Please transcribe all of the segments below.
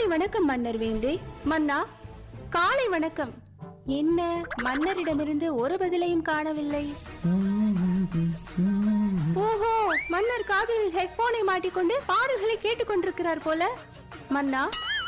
வணக்கம் மன்னர் வேந்தே மன்னா காலை வணக்கம் என்ன மன்னரிடமிருந்து ஒரு பதிலையும் காணவில்லை ஓஹோ மன்னர் காதில் ஹெட்போனை மாட்டிக்கொண்டு பாடல்களை கேட்டுக்கொண்டிருக்கிறார் போல மன்னா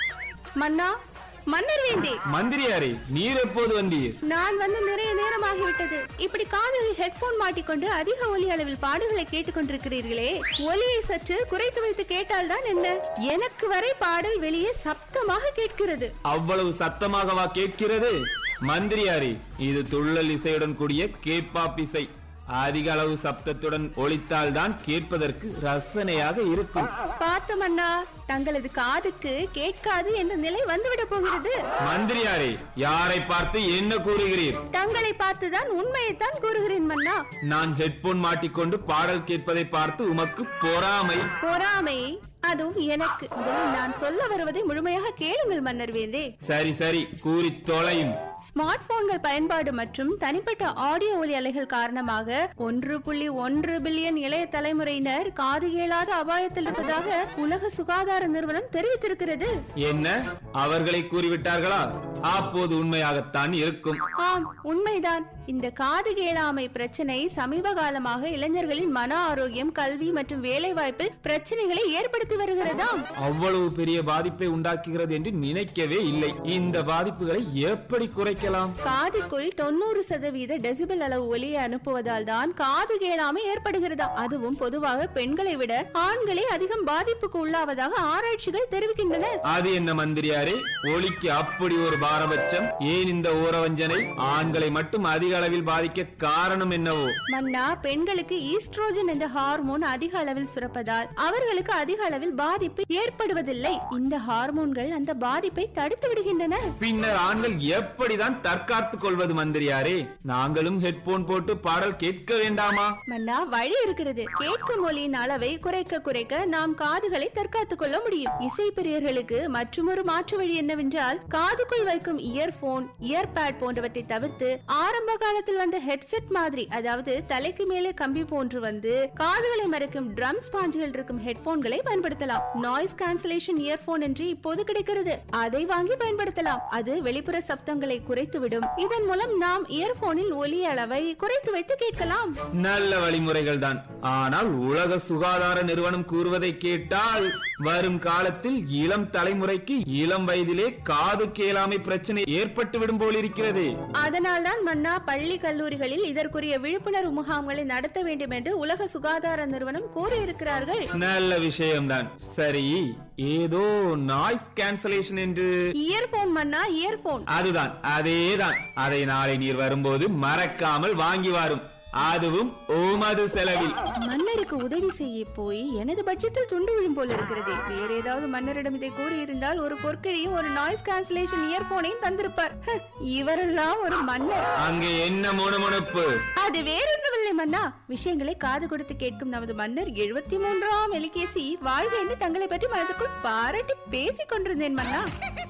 மன்னா மன்னர் வேந்தே மந்திரியாரே நீர் எப்போது வந்தீர் நான் வந்து நிறைய நேரமாகிவிட்டது இப்படி காதலில் ஹெட்போன் மாட்டிக்கொண்டு அதிக ஒலி அளவில் பாடல்களை கேட்டுக்கொண்டிருக்கிறீர்களே ஒலியை சற்று குறைத்து வைத்து கேட்டால்தான் என்ன எனக்கு வரை பாடல் வெளியே சப்தமாக கேட்கிறது அவ்வளவு சத்தமாகவா கேட்கிறது மந்திரியாரே இது துள்ளல் இசையுடன் கூடிய கேப்பாப் இசை அதிக அளவு சப்தத்துடன் ஒலித்தால்தான் கேட்பதற்கு ரசனையாக இருக்கும் பார்த்து மன்னா தங்களது காதுக்கு கேட்காது என்ற நிலை வந்துவிட போகிறது மந்திரியாரே யாரை பார்த்து என்ன கூறுகிறீர் தங்களை பார்த்துதான் உண்மையைத்தான் கூறுகிறேன் மன்னா நான் ஹெட்போன் மாட்டிக்கொண்டு பாடல் கேட்பதை பார்த்து உமக்கு பொறாமை பொறாமை அதுவும் எனக்கு முதலில் நான் சொல்ல வருவதை முழுமையாக கேளுங்கள் மன்னர் வேந்தே சரி சரி கூறி தொலையும் ஸ்மார்ட் போன்கள் பயன்பாடு மற்றும் தனிப்பட்ட ஆடியோ ஒலி அலைகள் காரணமாக ஒன்று புள்ளி ஒன்று பில்லியன் இளைய தலைமுறையினர் காது கேளாத அபாயத்தில் இருப்பதாக உலக சுகாதார நிறுவனம் தெரிவித்திருக்கிறது என்ன அவர்களை கூறிவிட்டார்களா அப்போது உண்மையாகத்தான் இருக்கும் ஆம் உண்மைதான் இந்த காது கேளாமை பிரச்சனை சமீப காலமாக இளைஞர்களின் மன ஆரோக்கியம் கல்வி மற்றும் வேலை வாய்ப்பில் பிரச்சனைகளை ஏற்படுத்தி வருகிறதாம் அவ்வளவு பெரிய பாதிப்பை உண்டாக்குகிறது என்று நினைக்கவே இல்லை இந்த பாதிப்புகளை எப்படி குறைக்கலாம் காதுக்குள் தொண்ணூறு சதவீத டெசிபல் அளவு ஒலியை அனுப்புவதால் தான் காது கேளாமை ஏற்படுகிறதா அதுவும் பொதுவாக பெண்களை விட ஆண்களே அதிகம் பாதிப்புக்கு உள்ளாவதாக ஆராய்ச்சிகள் தெரிவிக்கின்றன அது என்ன மந்திரியாரே ஒலிக்கு அப்படி ஒரு பாரபட்சம் ஏன் இந்த ஊரவஞ்சனை ஆண்களை மட்டும் அதிக அளவில் பாதிக்க காரணம் என்னவோ மன்னா பெண்களுக்கு ஈஸ்ட்ரோஜன் என்ற ஹார்மோன் அதிக அளவில் சுரப்பதால் அவர்களுக்கு அதிக அளவில் பாதிப்பு ஏற்படுவதில்லை இந்த ஹார்மோன்கள் அந்த பாதிப்பை தடுத்து விடுகின்றன பின்னர் ஆண்கள் எப்படிதான் தற்காத்துக் கொள்வது மந்திரியாரே நாங்களும் ஹெட்போன் போட்டு பாடல் கேட்க வேண்டாமா மன்னா வழி இருக்கிறது கேட்கும் ஒலியின் அளவை குறைக்க குறைக்க நாம் காதுகளை தற்காத்துக் கொள்ள முடியும் இசை பிரியர்களுக்கு மற்றொரு மாற்று வழி என்னவென்றால் காதுக்குள் வைக்கும் இயர்போன் இயர்பேட் போன்றவற்றை தவிர்த்து ஆரம்ப காலத்தில் வந்த ஹெட்செட் மாதிரி அதாவது தலைக்கு மேலே கம்பி போன்று வந்து காதுகளை மறைக்கும் ட்ரம் ஸ்பாஞ்சுகள் இருக்கும் ஹெட்போன்களை பயன்படுத்தலாம் நாய்ஸ் கேன்சலேஷன் இயர்போன் என்று இப்போது கிடைக்கிறது அதை வாங்கி பயன்படுத்தலாம் அது வெளிப்புற சப்தங்களை குறைத்துவிடும் இதன் மூலம் நாம் இயர்போனில் ஒலி அளவை குறைத்து வைத்து கேட்கலாம் நல்ல வழிமுறைகள் தான் ஆனால் உலக சுகாதார நிறுவனம் கூறுவதை கேட்டால் வரும் காலத்தில் இளம் தலைமுறைக்கு இளம் வயதிலே காது கேளாமை பிரச்சனை ஏற்பட்டு விடும் போலிருக்கிறது அதனால்தான் மன்னா பள்ளி கல்லூரிகளில் இதற்குரிய விழிப்புணர்வு முகாம்களை நடத்த வேண்டும் என்று உலக சுகாதார நிறுவனம் கூறியிருக்கிறார்கள் நல்ல விஷயம்தான் சரி ஏதோ நாய்ஸ் கேன்சலேஷன் என்று இயர்போன் மன்னா இயர்போன் அதுதான் அதேதான் அதை நாளை நீர் வரும்போது மறக்காமல் வாங்கி வரும் அதுவும் உமது செலவில் மன்னருக்கு உதவி செய்ய போய் எனது பட்ஜெட்டில் துண்டு விழும் போல இருக்கிறது வேற ஏதாவது மன்னரிடம் இதை கூறியிருந்தால் ஒரு பொற்கையும் ஒரு நாய்ஸ் கேன்சலேஷன் இயர்போனையும் தந்திருப்பார் ஹ, இவரெல்லாம் ஒரு மன்னர் அங்கே என்ன முணுமுணுப்பு அது வேறொன்றுமில்லை மன்னா விஷயங்களை காது கொடுத்து கேட்கும் நமது மன்னர் எழுபத்தி மூன்றாம் எலிகேசி வாழ்க என்று தங்களை பற்றி மனதுக்குள் பாராட்டி பேசிக் கொண்டிருந்தேன் மன்னா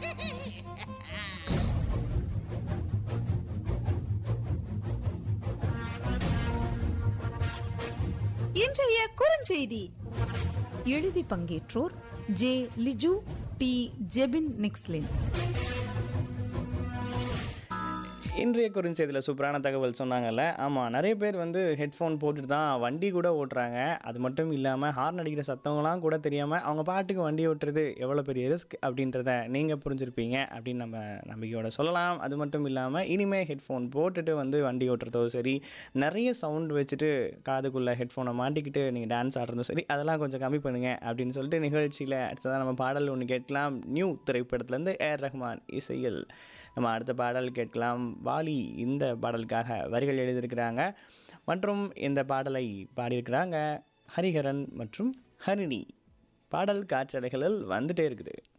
இன்றைய குறுஞ்செய்தி எழுதி பங்கேற்றோர் ஜே லிஜு டி ஜெபின் நிக்ஸ்லின் இன்றைய குறுஞ்செய்தியில் சூப்பரான தகவல் சொன்னாங்கல்ல ஆமாம் நிறைய பேர் வந்து ஹெட்ஃபோன் போட்டுட்டு தான் வண்டி கூட ஓட்டுறாங்க அது மட்டும் இல்லாமல் ஹார்ன் அடிக்கிற சத்தங்களாம் கூட தெரியாமல் அவங்க பாட்டுக்கு வண்டி ஓட்டுறது எவ்வளோ பெரிய ரிஸ்க் அப்படின்றத நீங்கள் புரிஞ்சிருப்பீங்க அப்படின்னு நம்ம நம்பிக்கையோட சொல்லலாம் அது மட்டும் இல்லாமல் இனிமேல் ஹெட்ஃபோன் போட்டுட்டு வந்து வண்டி ஓட்டுறதோ சரி நிறைய சவுண்ட் வச்சுட்டு காதுக்குள்ளே ஹெட்ஃபோனை மாட்டிக்கிட்டு நீங்கள் டான்ஸ் ஆடுறதும் சரி அதெல்லாம் கொஞ்சம் கம்மி பண்ணுங்கள் அப்படின்னு சொல்லிட்டு நிகழ்ச்சியில் அடுத்ததான் நம்ம பாடல் ஒன்று கேட்கலாம் நியூ திரைப்படத்துலேருந்து ஏர் ரஹ்மான் இசையில் நம்ம அடுத்த பாடல் கேட்கலாம் வாலி இந்த பாடலுக்காக வரிகள் எழுதியிருக்கிறாங்க மற்றும் இந்த பாடலை பாடியிருக்கிறாங்க ஹரிஹரன் மற்றும் ஹரிணி பாடல் காற்றலைகளில் வந்துட்டே இருக்குது